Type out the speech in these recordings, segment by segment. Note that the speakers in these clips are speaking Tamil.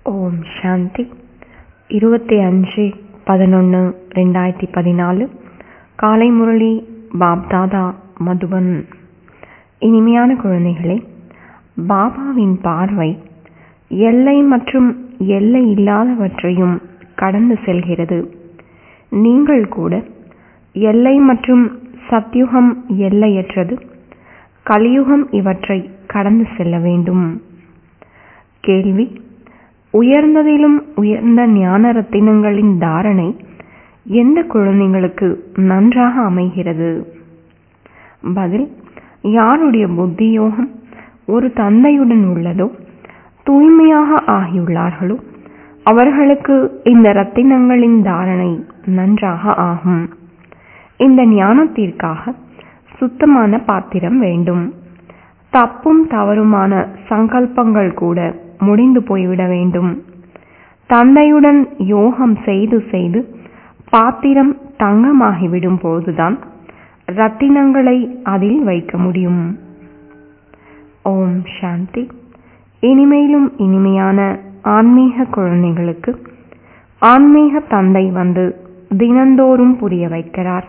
ஓம் சாந்தி இருபத்தி அஞ்சு பதினொன்று ரெண்டாயிரத்தி பதினாலு காலை முரளி பாப்தாதா மதுபன் இனிமையான குழந்தைகளே பாபாவின் பார்வை எல்லை மற்றும் எல்லை இல்லாதவற்றையும் கடந்து செல்கிறது நீங்கள் கூட எல்லை மற்றும் சத்யுகம் எல்லையற்றது கலியுகம் இவற்றை கடந்து செல்ல வேண்டும் கேள்வி உயர்ந்ததிலும் உயர்ந்த ஞான ரத்தினங்களின் தாரணை எந்த குழந்தைங்களுக்கு நன்றாக அமைகிறது பதில் யாருடைய புத்தி யோகம் ஒரு தந்தையுடன் உள்ளதோ தூய்மையாக ஆகியுள்ளார்களோ அவர்களுக்கு இந்த ரத்தினங்களின் தாரணை நன்றாக ஆகும் இந்த ஞானத்திற்காக சுத்தமான பாத்திரம் வேண்டும் தப்பும் தவறுமான சங்கல்பங்கள் கூட முடிந்து போய்விட வேண்டும் தந்தையுடன் யோகம் செய்து செய்து பாத்திரம் தங்கமாகிவிடும் போதுதான் ரத்தினங்களை அதில் வைக்க முடியும் ஓம் சாந்தி இனிமையிலும் இனிமையான ஆன்மீக குழந்தைகளுக்கு ஆன்மீக தந்தை வந்து தினந்தோறும் புரிய வைக்கிறார்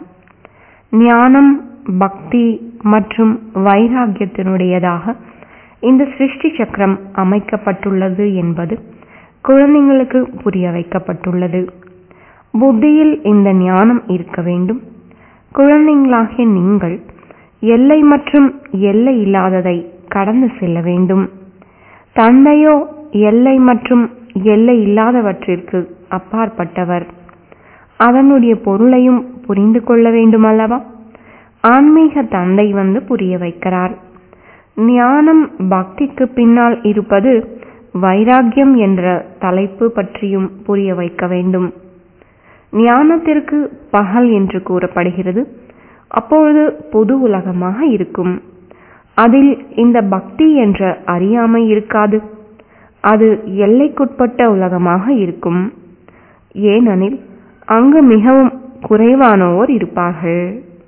ஞானம் பக்தி மற்றும் வைராகியத்தினுடையதாக இந்த சிருஷ்டி சக்கரம் அமைக்கப்பட்டுள்ளது என்பது குழந்தைங்களுக்கு புரிய வைக்கப்பட்டுள்ளது புத்தியில் இந்த ஞானம் இருக்க வேண்டும் குழந்தைங்களாகிய நீங்கள் எல்லை மற்றும் எல்லை இல்லாததை கடந்து செல்ல வேண்டும் தந்தையோ எல்லை மற்றும் எல்லை இல்லாதவற்றிற்கு அப்பாற்பட்டவர் அதனுடைய பொருளையும் புரிந்து கொள்ள வேண்டும் அல்லவா ஆன்மீக தந்தை வந்து புரிய வைக்கிறார் ஞானம் பக்திக்கு பின்னால் இருப்பது வைராக்கியம் என்ற தலைப்பு பற்றியும் புரிய வைக்க வேண்டும் ஞானத்திற்கு பகல் என்று கூறப்படுகிறது அப்பொழுது பொது உலகமாக இருக்கும் அதில் இந்த பக்தி என்ற அறியாமை இருக்காது அது எல்லைக்குட்பட்ட உலகமாக இருக்கும் ஏனெனில் அங்கு மிகவும் குறைவானோர் இருப்பார்கள்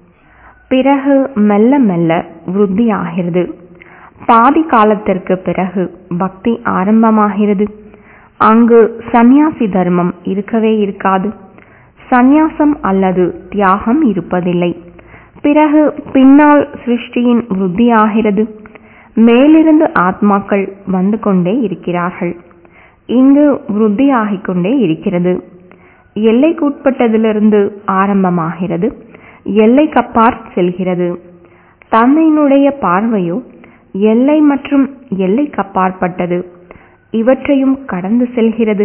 பிறகு மெல்ல மெல்ல விருத்தி ஆகிறது பாதி காலத்திற்கு பிறகு பக்தி ஆரம்பமாகிறது அங்கு சந்நியாசி தர்மம் இருக்கவே இருக்காது சந்நியாசம் அல்லது தியாகம் இருப்பதில்லை பிறகு பின்னால் சிருஷ்டியின் விருத்தி ஆகிறது மேலிருந்து ஆத்மாக்கள் வந்து கொண்டே இருக்கிறார்கள் இங்கு விருத்தி ஆகிக் கொண்டே இருக்கிறது எல்லைக்குட்பட்டதிலிருந்து ஆரம்பமாகிறது எல்லைக்கப்பார் செல்கிறது தந்தையினுடைய பார்வையோ எல்லை மற்றும் எல்லைக்கப்பாற்பட்டது இவற்றையும் கடந்து செல்கிறது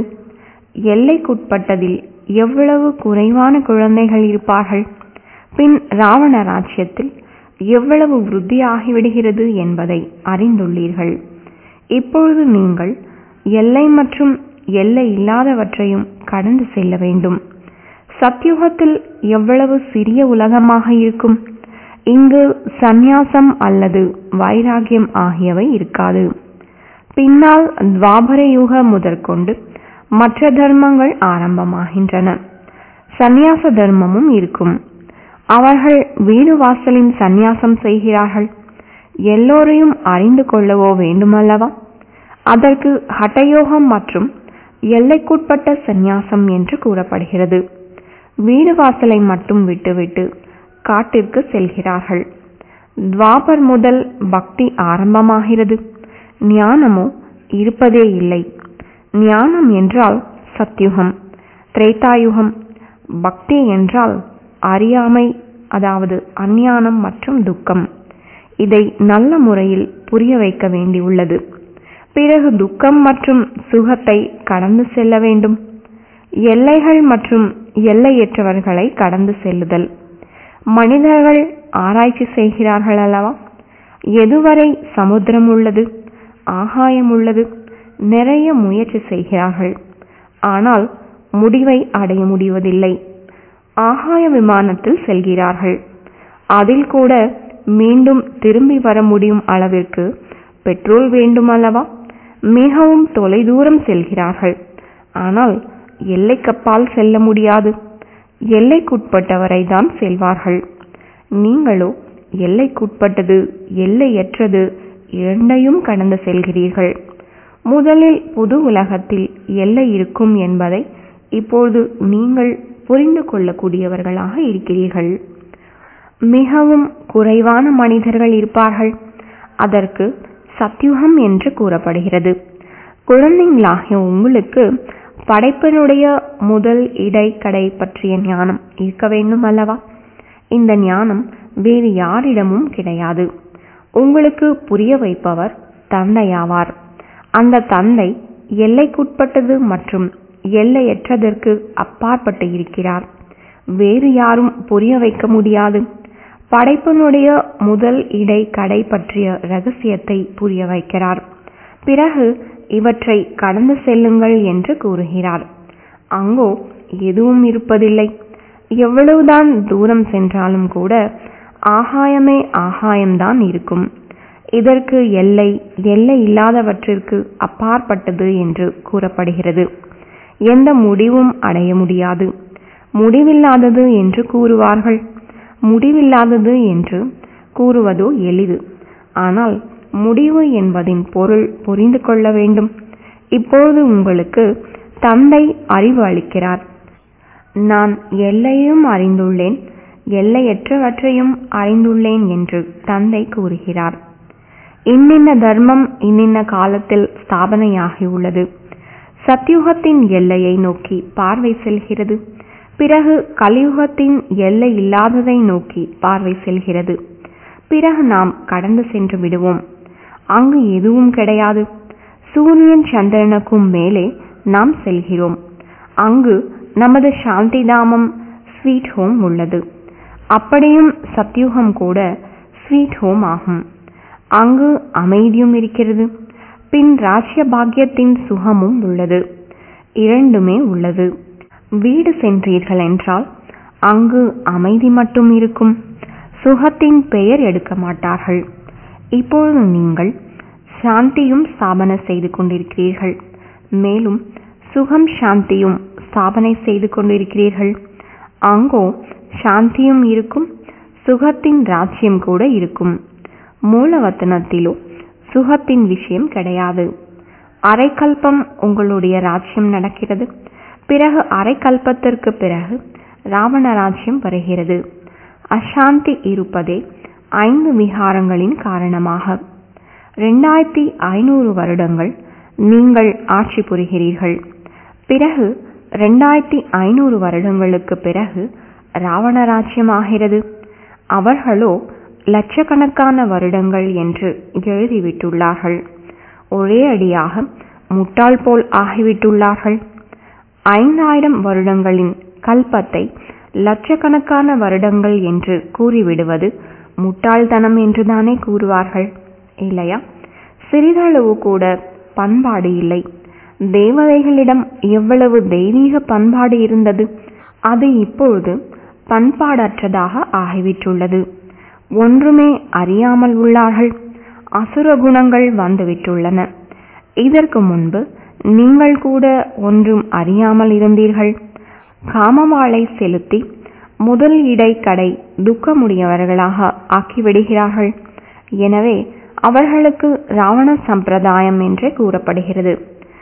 எல்லைக்குட்பட்டதில் எவ்வளவு குறைவான குழந்தைகள் இருப்பார்கள் பின் ராவண ராஜ்யத்தில் எவ்வளவு விருத்தி ஆகிவிடுகிறது என்பதை அறிந்துள்ளீர்கள் இப்பொழுது நீங்கள் எல்லை மற்றும் எல்லை இல்லாதவற்றையும் கடந்து செல்ல வேண்டும் சத்யுகத்தில் எவ்வளவு சிறிய உலகமாக இருக்கும் இங்கு சந்நியாசம் அல்லது வைராகியம் ஆகியவை இருக்காது பின்னால் துவாபர யுக முதற்கொண்டு மற்ற தர்மங்கள் ஆரம்பமாகின்றன சந்நியாச தர்மமும் இருக்கும் அவர்கள் வீடு வாசலின் சந்நியாசம் செய்கிறார்கள் எல்லோரையும் அறிந்து கொள்ளவோ வேண்டுமல்லவா அதற்கு ஹட்டயோகம் மற்றும் எல்லைக்குட்பட்ட சந்நியாசம் என்று கூறப்படுகிறது வீடு வாசலை மட்டும் விட்டுவிட்டு காட்டிற்கு செல்கிறார்கள் துவாபர் முதல் பக்தி ஆரம்பமாகிறது ஞானமோ இருப்பதே இல்லை ஞானம் என்றால் சத்யுகம் திரேதாயுகம் பக்தி என்றால் அறியாமை அதாவது அஞ்ஞானம் மற்றும் துக்கம் இதை நல்ல முறையில் புரிய வைக்க வேண்டியுள்ளது பிறகு துக்கம் மற்றும் சுகத்தை கடந்து செல்ல வேண்டும் எல்லைகள் மற்றும் எல்லையற்றவர்களை கடந்து செல்லுதல் மனிதர்கள் ஆராய்ச்சி செய்கிறார்கள் அல்லவா எதுவரை சமுத்திரம் உள்ளது ஆகாயம் உள்ளது நிறைய முயற்சி செய்கிறார்கள் ஆனால் முடிவை அடைய முடிவதில்லை ஆகாய விமானத்தில் செல்கிறார்கள் அதில் கூட மீண்டும் திரும்பி வர முடியும் அளவிற்கு பெட்ரோல் வேண்டும் அல்லவா மிகவும் தொலைதூரம் செல்கிறார்கள் ஆனால் எல்லைக்கப்பால் செல்ல முடியாது எல்லைக்குட்பட்டவரை தான் செல்வார்கள் நீங்களோ எல்லைக்குட்பட்டது எல்லையற்றது இரண்டையும் கடந்து செல்கிறீர்கள் முதலில் புது உலகத்தில் எல்லை இருக்கும் என்பதை இப்போது நீங்கள் புரிந்து கொள்ளக்கூடியவர்களாக இருக்கிறீர்கள் மிகவும் குறைவான மனிதர்கள் இருப்பார்கள் அதற்கு சத்யுகம் என்று கூறப்படுகிறது குழந்தைங்களாகிய உங்களுக்கு படைப்பினுடைய முதல் இடை கடை பற்றிய ஞானம் இருக்க வேண்டும் அல்லவா இந்த ஞானம் வேறு யாரிடமும் கிடையாது உங்களுக்கு புரிய வைப்பவர் தந்தையாவார் அந்த தந்தை எல்லைக்குட்பட்டது மற்றும் எல்லையற்றதற்கு அப்பாற்பட்டு இருக்கிறார் வேறு யாரும் புரிய வைக்க முடியாது படைப்பினுடைய முதல் இடை கடை பற்றிய ரகசியத்தை புரிய வைக்கிறார் பிறகு இவற்றை கடந்து செல்லுங்கள் என்று கூறுகிறார் அங்கோ எதுவும் இருப்பதில்லை எவ்வளவுதான் தூரம் சென்றாலும் கூட ஆகாயமே ஆகாயம்தான் இருக்கும் இதற்கு எல்லை எல்லை இல்லாதவற்றிற்கு அப்பாற்பட்டது என்று கூறப்படுகிறது எந்த முடிவும் அடைய முடியாது முடிவில்லாதது என்று கூறுவார்கள் முடிவில்லாதது என்று கூறுவதோ எளிது ஆனால் முடிவு என்பதின் பொருள் புரிந்து கொள்ள வேண்டும் இப்பொழுது உங்களுக்கு தந்தை அறிவு அளிக்கிறார் நான் எல்லையும் அறிந்துள்ளேன் எல்லையற்றவற்றையும் அறிந்துள்ளேன் என்று தந்தை கூறுகிறார் இன்னின்ன தர்மம் இன்னின்ன காலத்தில் ஸ்தாபனையாகியுள்ளது சத்யுகத்தின் எல்லையை நோக்கி பார்வை செல்கிறது பிறகு கலியுகத்தின் எல்லை இல்லாததை நோக்கி பார்வை செல்கிறது பிறகு நாம் கடந்து சென்று விடுவோம் அங்கு எதுவும் கிடையாது சூரியன் சந்திரனுக்கும் மேலே நாம் செல்கிறோம் அங்கு நமது சாந்தி தாமம் ஸ்வீட் ஹோம் உள்ளது அப்படியும் சத்யுகம் கூட ஸ்வீட் ஹோம் ஆகும் அங்கு அமைதியும் இருக்கிறது பின் ராஜ்ய பாக்கியத்தின் சுகமும் உள்ளது இரண்டுமே உள்ளது வீடு சென்றீர்கள் என்றால் அங்கு அமைதி மட்டும் இருக்கும் சுகத்தின் பெயர் எடுக்க மாட்டார்கள் இப்பொழுது நீங்கள் சாந்தியும் ஸ்தாபனை செய்து கொண்டிருக்கிறீர்கள் மேலும் சுகம் சாந்தியும் ஸ்தாபனை செய்து கொண்டிருக்கிறீர்கள் அங்கோ சாந்தியும் இருக்கும் சுகத்தின் ராஜ்யம் கூட இருக்கும் மூலவத்தனத்திலோ சுகத்தின் விஷயம் கிடையாது அரைக்கல்பம் உங்களுடைய ராஜ்யம் நடக்கிறது பிறகு அரைக்கல்பத்திற்கு பிறகு ராவண ராஜ்யம் வருகிறது அசாந்தி இருப்பதே ஐந்து விகாரங்களின் காரணமாக இரண்டாயிரத்தி ஐநூறு வருடங்கள் நீங்கள் ஆட்சி புரிகிறீர்கள் பிறகு இரண்டாயிரத்தி ஐநூறு வருடங்களுக்கு பிறகு ராவண ராஜ்யம் ஆகிறது அவர்களோ லட்சக்கணக்கான வருடங்கள் என்று எழுதிவிட்டுள்ளார்கள் ஒரே அடியாக முட்டாள் போல் ஆகிவிட்டுள்ளார்கள் ஐந்தாயிரம் வருடங்களின் கல்பத்தை லட்சக்கணக்கான வருடங்கள் என்று கூறிவிடுவது முட்டாள்தனம் என்றுதானே கூறுவார்கள் இல்லையா சிறிதளவு கூட பண்பாடு இல்லை தேவதைகளிடம் எவ்வளவு தெய்வீக பண்பாடு இருந்தது அது இப்பொழுது பண்பாடற்றதாக ஆகிவிட்டுள்ளது ஒன்றுமே அறியாமல் உள்ளார்கள் அசுர குணங்கள் வந்துவிட்டுள்ளன இதற்கு முன்பு நீங்கள் கூட ஒன்றும் அறியாமல் இருந்தீர்கள் காமவாளை செலுத்தி முதல் இடை கடை துக்கமுடையவர்களாக ஆக்கிவிடுகிறார்கள் எனவே அவர்களுக்கு ராவண சம்பிரதாயம் என்றே கூறப்படுகிறது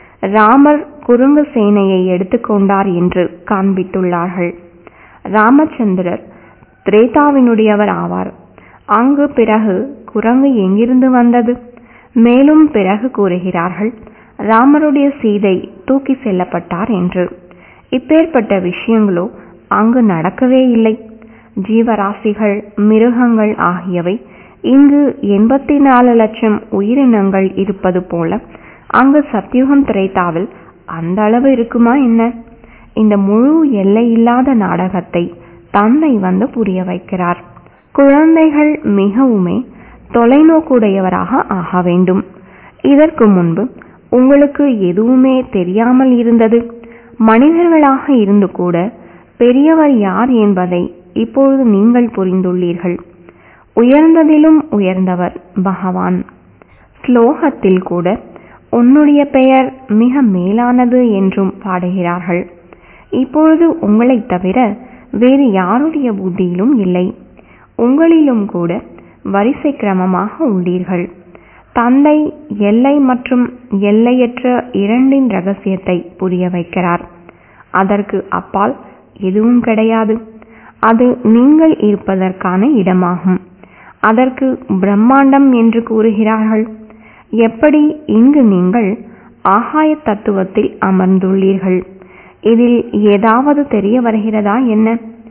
ராமர் குறுங்கு சேனையை எடுத்துக்கொண்டார் என்று காண்பித்துள்ளார்கள் ராமச்சந்திரர் திரேதாவினுடையவர் ஆவார் அங்கு பிறகு குரங்கு எங்கிருந்து வந்தது மேலும் பிறகு கூறுகிறார்கள் ராமருடைய சீதை தூக்கி செல்லப்பட்டார் என்று இப்பேற்பட்ட விஷயங்களோ அங்கு நடக்கவே இல்லை ஜீவராசிகள் மிருகங்கள் ஆகியவை இங்கு எண்பத்தி நாலு லட்சம் உயிரினங்கள் இருப்பது போல அங்கு சத்யுகம் திரைத்தாவில் அந்த அளவு இருக்குமா என்ன இந்த முழு எல்லையில்லாத நாடகத்தை தந்தை வந்து புரிய வைக்கிறார் குழந்தைகள் மிகவுமே தொலைநோக்குடையவராக ஆக வேண்டும் இதற்கு முன்பு உங்களுக்கு எதுவுமே தெரியாமல் இருந்தது மனிதர்களாக இருந்து கூட பெரியவர் யார் என்பதை இப்பொழுது நீங்கள் புரிந்துள்ளீர்கள் உயர்ந்ததிலும் உயர்ந்தவர் பகவான் ஸ்லோகத்தில் கூட உன்னுடைய பெயர் மிக மேலானது என்றும் பாடுகிறார்கள் இப்பொழுது உங்களைத் தவிர வேறு யாருடைய புத்தியிலும் இல்லை உங்களிலும் கூட வரிசை கிரமமாக உள்ளீர்கள் தந்தை எல்லை மற்றும் எல்லையற்ற இரண்டின் ரகசியத்தை புரிய வைக்கிறார் அதற்கு அப்பால் எதுவும் கிடையாது அது நீங்கள் இருப்பதற்கான இடமாகும் அதற்கு பிரம்மாண்டம் என்று கூறுகிறார்கள் எப்படி இங்கு நீங்கள் ஆகாய தத்துவத்தில் அமர்ந்துள்ளீர்கள் இதில் ஏதாவது தெரிய வருகிறதா என்ன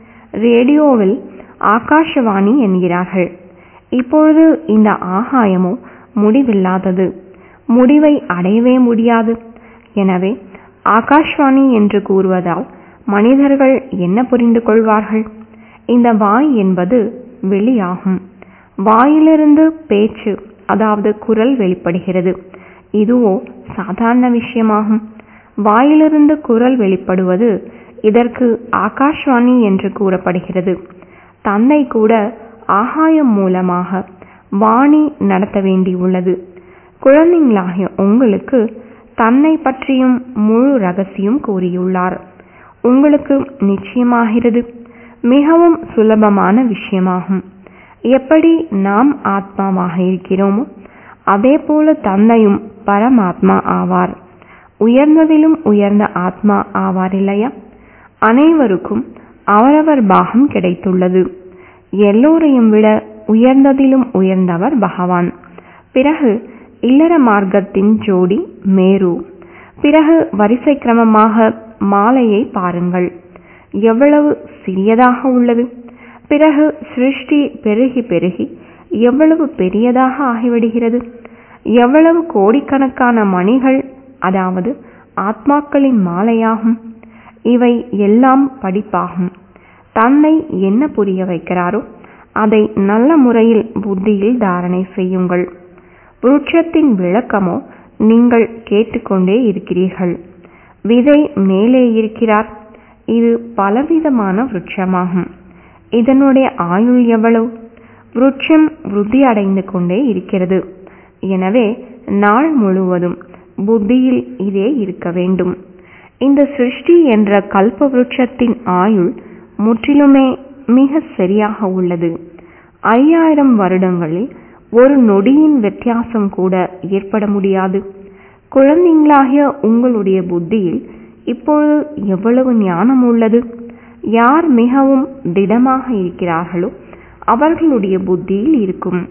ரேடியோவில் ஆகாஷவாணி என்கிறார்கள் இப்பொழுது இந்த ஆகாயமோ முடிவில்லாதது முடிவை அடையவே முடியாது எனவே ஆகாஷ்வாணி என்று கூறுவதால் மனிதர்கள் என்ன புரிந்து கொள்வார்கள் இந்த வாய் என்பது வெளியாகும் வாயிலிருந்து பேச்சு அதாவது குரல் வெளிப்படுகிறது இதுவோ சாதாரண விஷயமாகும் வாயிலிருந்து குரல் வெளிப்படுவது இதற்கு ஆகாஷ்வாணி என்று கூறப்படுகிறது தந்தை கூட ஆகாயம் மூலமாக வாணி நடத்த வேண்டியுள்ளது குழந்தைங்களாகிய உங்களுக்கு தன்னை பற்றியும் முழு ரகசியம் கூறியுள்ளார் உங்களுக்கு நிச்சயமாகிறது மிகவும் சுலபமான விஷயமாகும் எப்படி நாம் ஆத்மாவாக இருக்கிறோமோ அதே போல தந்தையும் பரமாத்மா ஆவார் உயர்ந்ததிலும் உயர்ந்த ஆத்மா ஆவார் இல்லையா அனைவருக்கும் அவரவர் பாகம் கிடைத்துள்ளது எல்லோரையும் விட உயர்ந்ததிலும் உயர்ந்தவர் பகவான் பிறகு இல்லற மார்க்கத்தின் ஜோடி மேரு பிறகு வரிசை கிரமமாக மாலையை பாருங்கள் எவ்வளவு சிறியதாக உள்ளது பிறகு சிருஷ்டி பெருகி பெருகி எவ்வளவு பெரியதாக ஆகிவிடுகிறது எவ்வளவு கோடிக்கணக்கான மணிகள் அதாவது ஆத்மாக்களின் மாலையாகும் இவை எல்லாம் படிப்பாகும் தன்னை என்ன புரிய வைக்கிறாரோ அதை நல்ல முறையில் புத்தியில் தாரணை செய்யுங்கள் விருட்சத்தின் விளக்கமோ நீங்கள் கேட்டுக்கொண்டே இருக்கிறீர்கள் விதை மேலே இருக்கிறார் இது பலவிதமான விருட்சமாகும் இதனுடைய ஆயுள் எவ்வளவு விருட்சம் விருத்தி அடைந்து கொண்டே இருக்கிறது எனவே நாள் முழுவதும் புத்தியில் இதே இருக்க வேண்டும் இந்த சிருஷ்டி என்ற கல்ப விருட்சத்தின் ஆயுள் முற்றிலுமே மிக சரியாக உள்ளது ஐயாயிரம் வருடங்களில் ஒரு நொடியின் வித்தியாசம் கூட ஏற்பட முடியாது குழந்தைங்களாகிய உங்களுடைய புத்தியில் இப்பொழுது எவ்வளவு ஞானம் உள்ளது யார் மிகவும் திடமாக இருக்கிறார்களோ அவர்களுடைய புத்தியில் இருக்கும்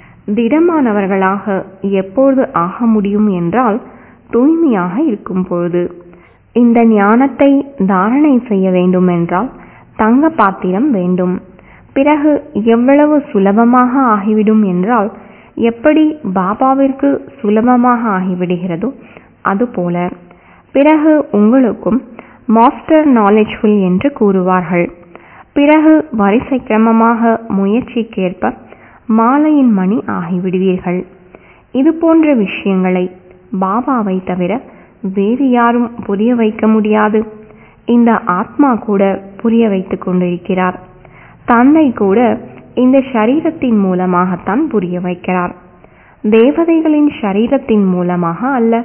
திடமானவர்களாக எப்பொழுது ஆக முடியும் என்றால் தூய்மையாக இருக்கும் பொழுது இந்த ஞானத்தை தாரணை செய்ய வேண்டும் என்றால் தங்க பாத்திரம் வேண்டும் பிறகு எவ்வளவு சுலபமாக ஆகிவிடும் என்றால் எப்படி பாபாவிற்கு சுலபமாக ஆகிவிடுகிறதோ அதுபோல பிறகு உங்களுக்கும் மாஸ்டர் நாலேஜ்ஃபுல் என்று கூறுவார்கள் பிறகு வரிசை கிரமமாக முயற்சிக்கேற்ப மாலையின் மணி ஆகிவிடுவீர்கள் இது போன்ற விஷயங்களை பாபாவை தவிர வேறு யாரும் புரிய வைக்க முடியாது இந்த ஆத்மா கூட புரிய வைத்துக் கொண்டிருக்கிறார் தந்தை கூட இந்த சரீரத்தின் மூலமாகத்தான் புரிய வைக்கிறார் தேவதைகளின் சரீரத்தின் மூலமாக அல்ல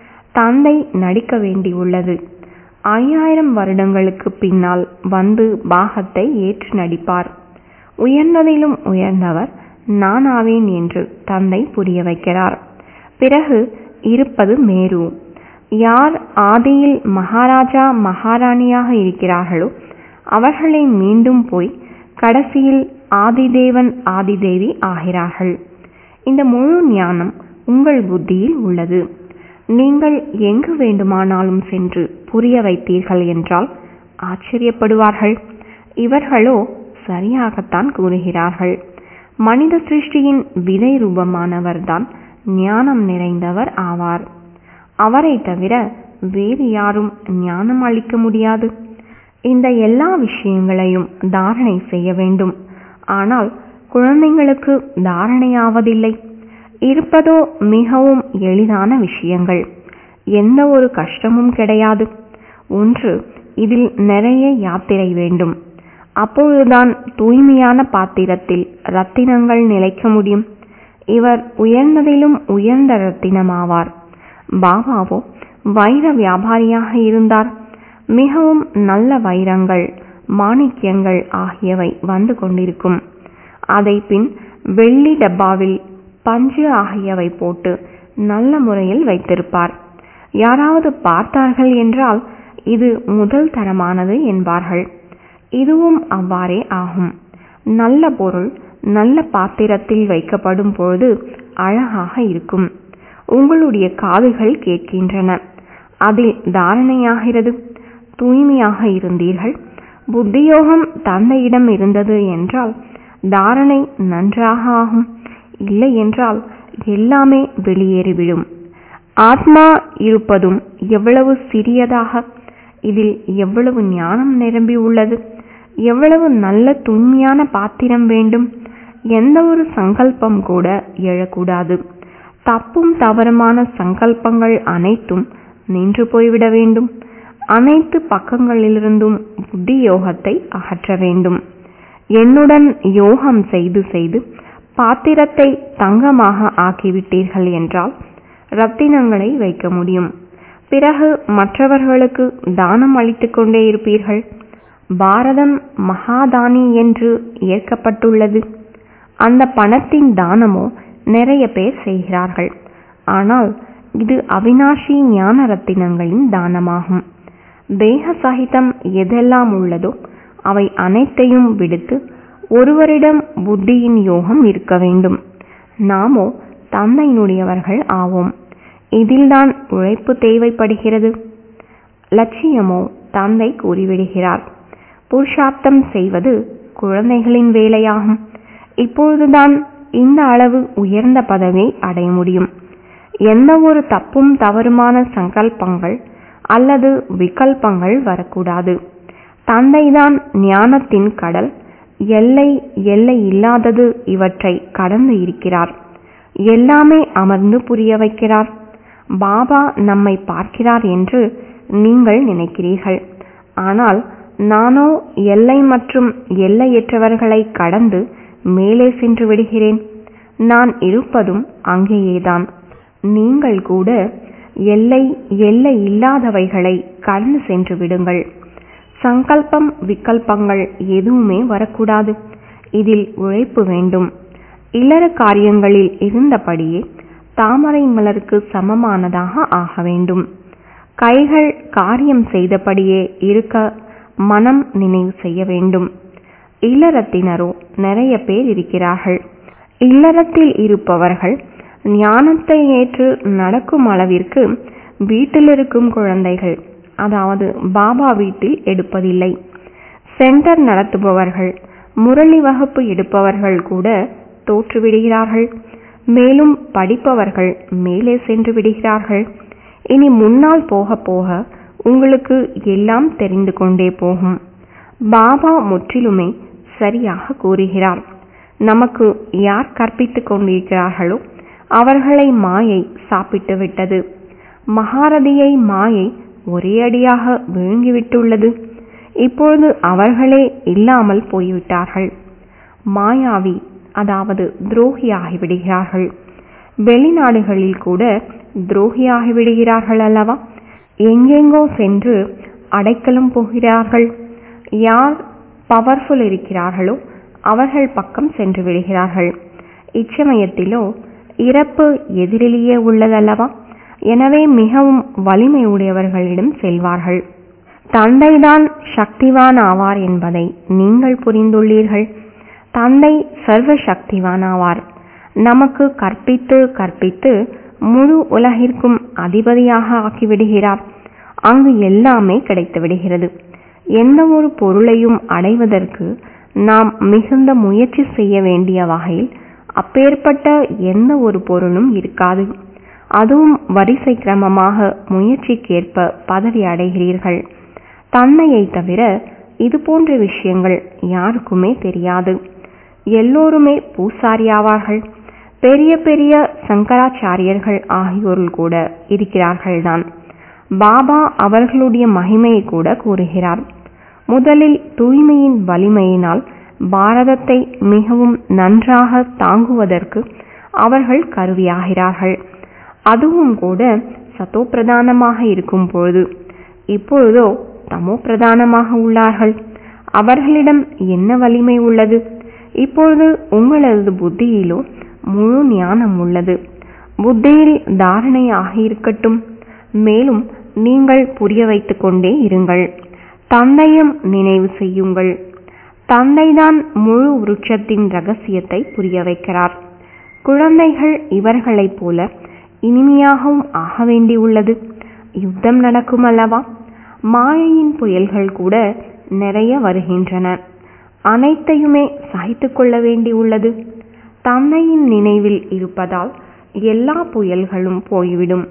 தந்தை நடிக்க வேண்டியுள்ளது ஐயாயிரம் வருடங்களுக்கு பின்னால் வந்து பாகத்தை ஏற்று நடிப்பார் உயர்ந்ததிலும் உயர்ந்தவர் நான் ஆவேன் என்று தந்தை புரிய வைக்கிறார் பிறகு இருப்பது மேரு யார் ஆதியில் மகாராஜா மகாராணியாக இருக்கிறார்களோ அவர்களை மீண்டும் போய் கடைசியில் ஆதிதேவன் ஆதிதேவி ஆகிறார்கள் இந்த முழு ஞானம் உங்கள் புத்தியில் உள்ளது நீங்கள் எங்கு வேண்டுமானாலும் சென்று புரிய வைத்தீர்கள் என்றால் ஆச்சரியப்படுவார்கள் இவர்களோ சரியாகத்தான் கூறுகிறார்கள் மனித சிருஷ்டியின் விதை ரூபமானவர்தான் ஞானம் நிறைந்தவர் ஆவார் அவரை தவிர வேறு யாரும் ஞானம் அளிக்க முடியாது இந்த எல்லா விஷயங்களையும் தாரணை செய்ய வேண்டும் ஆனால் குழந்தைங்களுக்கு தாரணையாவதில்லை இருப்பதோ மிகவும் எளிதான விஷயங்கள் எந்த ஒரு கஷ்டமும் கிடையாது ஒன்று இதில் நிறைய யாத்திரை வேண்டும் அப்பொழுதுதான் தூய்மையான பாத்திரத்தில் ரத்தினங்கள் நிலைக்க முடியும் இவர் உயர்ந்ததிலும் உயர்ந்த ரத்தினமாவார் பாபாவோ வைர வியாபாரியாக இருந்தார் மிகவும் நல்ல வைரங்கள் மாணிக்கியங்கள் ஆகியவை வந்து கொண்டிருக்கும் அதை பின் வெள்ளி டப்பாவில் பஞ்சு ஆகியவை போட்டு நல்ல முறையில் வைத்திருப்பார் யாராவது பார்த்தார்கள் என்றால் இது முதல் தரமானது என்பார்கள் இதுவும் அவ்வாறே ஆகும் நல்ல பொருள் நல்ல பாத்திரத்தில் வைக்கப்படும் பொழுது அழகாக இருக்கும் உங்களுடைய காதுகள் கேட்கின்றன அதில் தாரணையாகிறது தூய்மையாக இருந்தீர்கள் புத்தியோகம் தந்தையிடம் இருந்தது என்றால் தாரணை நன்றாக ஆகும் இல்லை என்றால் எல்லாமே வெளியேறிவிடும் ஆத்மா இருப்பதும் எவ்வளவு சிறியதாக இதில் எவ்வளவு ஞானம் நிரம்பி உள்ளது எவ்வளவு நல்ல தூய்மையான பாத்திரம் வேண்டும் எந்த ஒரு சங்கல்பம் கூட எழக்கூடாது தப்பும் தவறுமான சங்கல்பங்கள் அனைத்தும் நின்று போய்விட வேண்டும் அனைத்து பக்கங்களிலிருந்தும் புத்தி யோகத்தை அகற்ற வேண்டும் என்னுடன் யோகம் செய்து செய்து பாத்திரத்தை தங்கமாக ஆக்கிவிட்டீர்கள் என்றால் ரத்தினங்களை வைக்க முடியும் பிறகு மற்றவர்களுக்கு தானம் அளித்துக் கொண்டே இருப்பீர்கள் பாரதம் மகாதானி என்று ஏற்கப்பட்டுள்ளது அந்த பணத்தின் தானமோ நிறைய பேர் செய்கிறார்கள் ஆனால் இது அவினாஷி ஞான ரத்தினங்களின் தானமாகும் தேக சகிதம் எதெல்லாம் உள்ளதோ அவை அனைத்தையும் விடுத்து ஒருவரிடம் புத்தியின் யோகம் இருக்க வேண்டும் நாமோ தந்தையினுடையவர்கள் ஆவோம் இதில்தான் உழைப்பு தேவைப்படுகிறது லட்சியமோ தந்தை கூறிவிடுகிறார் புருஷார்த்தம் செய்வது குழந்தைகளின் வேலையாகும் இப்பொழுதுதான் இந்த அளவு உயர்ந்த பதவியை அடைய முடியும் எந்த ஒரு தப்பும் தவறுமான சங்கல்பங்கள் அல்லது விகல்பங்கள் வரக்கூடாது தந்தைதான் ஞானத்தின் கடல் எல்லை எல்லை இல்லாதது இவற்றை கடந்து இருக்கிறார் எல்லாமே அமர்ந்து புரிய வைக்கிறார் பாபா நம்மை பார்க்கிறார் என்று நீங்கள் நினைக்கிறீர்கள் ஆனால் நானோ எல்லை மற்றும் எல்லையற்றவர்களை கடந்து மேலே சென்று விடுகிறேன் நான் இருப்பதும் அங்கேயேதான் நீங்கள் கூட எல்லை எல்லை இல்லாதவைகளை கடந்து சென்று விடுங்கள் சங்கல்பம் விகல்பங்கள் எதுவுமே வரக்கூடாது இதில் உழைப்பு வேண்டும் இல்லற காரியங்களில் இருந்தபடியே தாமரை மலருக்கு சமமானதாக ஆக வேண்டும் கைகள் காரியம் செய்தபடியே இருக்க மனம் நினைவு செய்ய வேண்டும் இல்லறத்தினரோ நிறைய பேர் இருக்கிறார்கள் இல்லறத்தில் இருப்பவர்கள் ஞானத்தை ஏற்று நடக்கும் அளவிற்கு வீட்டில் இருக்கும் குழந்தைகள் அதாவது பாபா வீட்டில் எடுப்பதில்லை சென்டர் நடத்துபவர்கள் முரளி வகுப்பு எடுப்பவர்கள் கூட தோற்றுவிடுகிறார்கள் மேலும் படிப்பவர்கள் மேலே சென்று விடுகிறார்கள் இனி முன்னால் போக போக உங்களுக்கு எல்லாம் தெரிந்து கொண்டே போகும் பாபா முற்றிலுமே சரியாக கூறுகிறார் நமக்கு யார் கற்பித்துக் கொண்டிருக்கிறார்களோ அவர்களை மாயை சாப்பிட்டு விட்டது மகாரதியை மாயை ஒரே அடியாக விழுங்கிவிட்டுள்ளது இப்பொழுது அவர்களே இல்லாமல் போய்விட்டார்கள் மாயாவி அதாவது துரோகியாகி விடுகிறார்கள் வெளிநாடுகளில் கூட துரோகியாகி விடுகிறார்கள் அல்லவா எங்கெங்கோ சென்று அடைக்கலம் போகிறார்கள் யார் பவர்ஃபுல் இருக்கிறார்களோ அவர்கள் பக்கம் சென்று விடுகிறார்கள் இச்சமயத்திலோ இறப்பு எதிரிலேயே உள்ளதல்லவா எனவே மிகவும் வலிமை உடையவர்களிடம் செல்வார்கள் தந்தைதான் சக்திவான் ஆவார் என்பதை நீங்கள் புரிந்துள்ளீர்கள் தந்தை சர்வ சக்திவான் ஆவார் நமக்கு கற்பித்து கற்பித்து முழு உலகிற்கும் அதிபதியாக ஆக்கிவிடுகிறார் அங்கு எல்லாமே கிடைத்து விடுகிறது எந்த ஒரு பொருளையும் அடைவதற்கு நாம் மிகுந்த முயற்சி செய்ய வேண்டிய வகையில் அப்பேற்பட்ட எந்த ஒரு பொருளும் இருக்காது அதுவும் வரிசை கிரமமாக முயற்சிக்கேற்ப பதவி அடைகிறீர்கள் தன்னையை தவிர இது போன்ற விஷயங்கள் யாருக்குமே தெரியாது எல்லோருமே பூசாரியாவார்கள் பெரிய பெரிய சங்கராச்சாரியர்கள் ஆகியோர்கள் கூட இருக்கிறார்கள்தான் பாபா அவர்களுடைய மகிமையை கூட கூறுகிறார் முதலில் தூய்மையின் வலிமையினால் பாரதத்தை மிகவும் நன்றாக தாங்குவதற்கு அவர்கள் கருவியாகிறார்கள் அதுவும் கூட சத்தோ பிரதானமாக இருக்கும் பொழுது இப்பொழுதோ தமோ பிரதானமாக உள்ளார்கள் அவர்களிடம் என்ன வலிமை உள்ளது இப்பொழுது உங்களது புத்தியிலோ முழு ஞானம் உள்ளது புத்தியில் தாரணை ஆகியிருக்கட்டும் மேலும் நீங்கள் புரிய வைத்துக் கொண்டே இருங்கள் தந்தையும் நினைவு செய்யுங்கள் தந்தைதான் முழு விருட்சத்தின் ரகசியத்தை புரிய வைக்கிறார் குழந்தைகள் இவர்களைப் போல இனிமையாகவும் ஆக வேண்டியுள்ளது யுத்தம் நடக்கும் அல்லவா மாயையின் புயல்கள் கூட நிறைய வருகின்றன அனைத்தையுமே சகித்துக் கொள்ள வேண்டியுள்ளது தந்தையின் நினைவில் இருப்பதால் எல்லா புயல்களும் போய்விடும்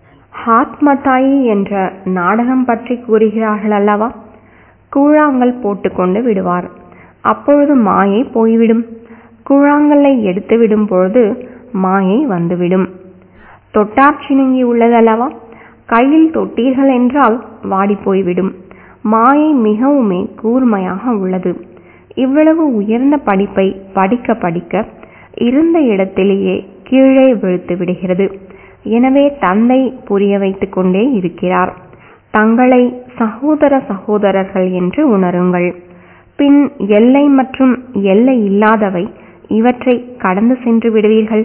ஹாத்மதாயி என்ற நாடகம் பற்றி கூறுகிறார்கள் அல்லவா கூழாங்கல் போட்டுக்கொண்டு விடுவார் அப்பொழுது மாயை போய்விடும் கூழாங்கல்லை எடுத்து விடும் பொழுது மாயை வந்துவிடும் தொட்டாட்சினுங்கி உள்ளதல்லவா கையில் தொட்டீர்கள் என்றால் வாடி போய்விடும் மாயை மிகவுமே கூர்மையாக உள்ளது இவ்வளவு உயர்ந்த படிப்பை படிக்க படிக்க இருந்த இடத்திலேயே கீழே விழுத்து விடுகிறது எனவே தந்தை புரிய வைத்துக் கொண்டே இருக்கிறார் தங்களை சகோதர சகோதரர்கள் என்று உணருங்கள் பின் எல்லை மற்றும் எல்லை இல்லாதவை இவற்றை கடந்து சென்று விடுவீர்கள்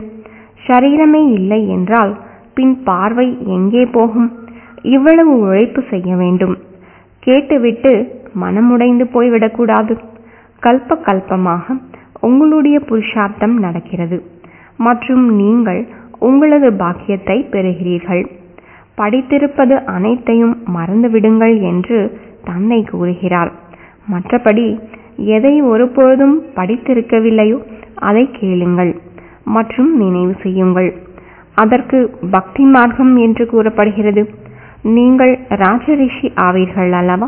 சரீரமே இல்லை என்றால் பின் பார்வை எங்கே போகும் இவ்வளவு உழைப்பு செய்ய வேண்டும் கேட்டுவிட்டு மனமுடைந்து போய்விடக்கூடாது கல்ப கல்பமாக உங்களுடைய புருஷார்த்தம் நடக்கிறது மற்றும் நீங்கள் உங்களது பாக்கியத்தை பெறுகிறீர்கள் படித்திருப்பது அனைத்தையும் மறந்துவிடுங்கள் என்று தந்தை கூறுகிறார் மற்றபடி எதை ஒருபொழுதும் படித்திருக்கவில்லையோ அதை கேளுங்கள் மற்றும் நினைவு செய்யுங்கள் அதற்கு பக்தி மார்க்கம் என்று கூறப்படுகிறது நீங்கள் ராஜரிஷி ஆவீர்கள் அல்லவா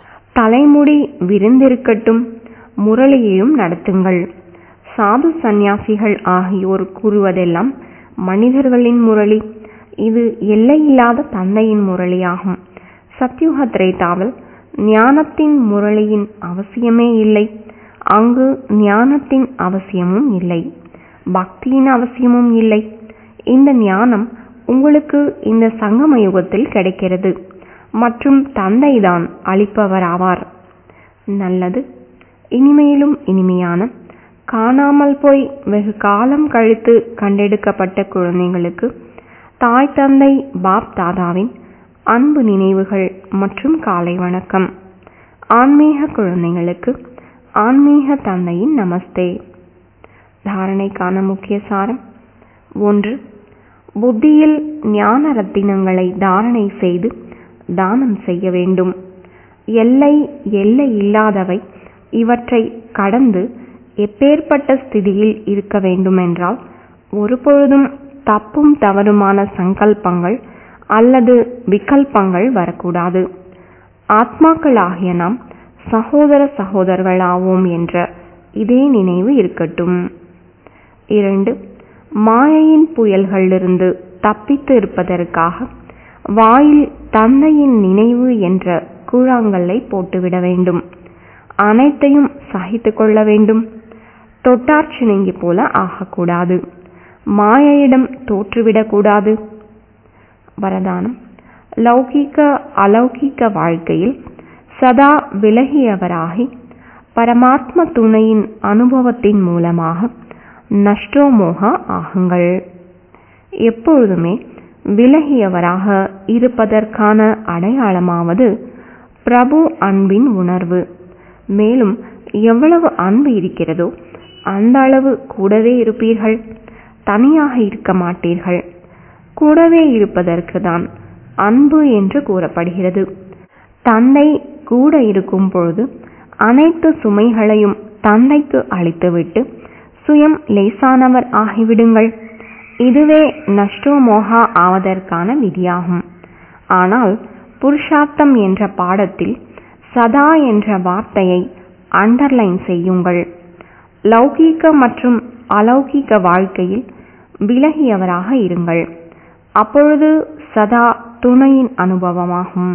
தலைமுடி விருந்திருக்கட்டும் முரளியையும் நடத்துங்கள் சாது சந்நியாசிகள் ஆகியோர் கூறுவதெல்லாம் மனிதர்களின் முரளி இது எல்லையில்லாத தந்தையின் முரளியாகும் சத்யுக திரேதாவில் ஞானத்தின் முரளியின் அவசியமே இல்லை அங்கு ஞானத்தின் அவசியமும் இல்லை பக்தியின் அவசியமும் இல்லை இந்த ஞானம் உங்களுக்கு இந்த சங்கம யுகத்தில் கிடைக்கிறது மற்றும் தந்தைதான் அளிப்பவராவார் நல்லது இனிமையிலும் இனிமையான காணாமல் போய் வெகு காலம் கழித்து கண்டெடுக்கப்பட்ட குழந்தைகளுக்கு தாய் தந்தை பாப் தாதாவின் அன்பு நினைவுகள் மற்றும் காலை வணக்கம் ஆன்மீக குழந்தைகளுக்கு ஆன்மீக தந்தையின் நமஸ்தே தாரணைக்கான முக்கிய சாரம் ஒன்று புத்தியில் ஞான ரத்தினங்களை தாரணை செய்து தானம் செய்ய வேண்டும் எல்லை எல்லை இல்லாதவை இவற்றை கடந்து எப்பேற்பட்ட ஸ்திதியில் இருக்க வேண்டுமென்றால் ஒருபொழுதும் தப்பும் தவறுமான சங்கல்பங்கள் அல்லது விகல்பங்கள் வரக்கூடாது ஆத்மாக்களாகிய நாம் சகோதர சகோதரர்களாவோம் என்ற இதே நினைவு இருக்கட்டும் இரண்டு மாயையின் புயல்களிலிருந்து தப்பித்து இருப்பதற்காக வாயில் தந்தையின் நினைவு என்ற கூழாங்கல்லை போட்டுவிட வேண்டும் அனைத்தையும் சகித்து கொள்ள வேண்டும் தொட்டார்ச்சினங்கி போல ஆகக்கூடாது மாயையிடம் தோற்றுவிடக்கூடாது வரதானம் லௌகீக அலௌகீக வாழ்க்கையில் சதா விலகியவராகி பரமாத்ம துணையின் அனுபவத்தின் மூலமாக நஷ்டோமோக ஆகுங்கள் எப்பொழுதுமே விலகியவராக இருப்பதற்கான அடையாளமாவது பிரபு அன்பின் உணர்வு மேலும் எவ்வளவு அன்பு இருக்கிறதோ அந்த அளவு கூடவே இருப்பீர்கள் தனியாக இருக்க மாட்டீர்கள் கூடவே இருப்பதற்கு தான் அன்பு என்று கூறப்படுகிறது தந்தை கூட இருக்கும் பொழுது அனைத்து சுமைகளையும் தந்தைக்கு அளித்துவிட்டு சுயம் லேசானவர் ஆகிவிடுங்கள் இதுவே நஷ்டோமோகா ஆவதற்கான விதியாகும் ஆனால் புருஷார்த்தம் என்ற பாடத்தில் சதா என்ற வார்த்தையை அண்டர்லைன் செய்யுங்கள் லௌகீக மற்றும் அலௌகீக வாழ்க்கையில் விலகியவராக இருங்கள் அப்பொழுது சதா துணையின் அனுபவமாகும்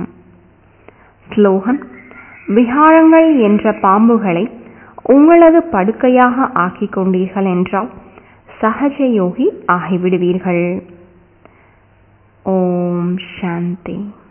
ஸ்லோகன் விகாரங்கள் என்ற பாம்புகளை உங்களது படுக்கையாக ஆக்கிக் கொண்டீர்கள் என்றால் சகஜ யோகி ஆகிவிடுவீர்கள் ஓம் சாந்தி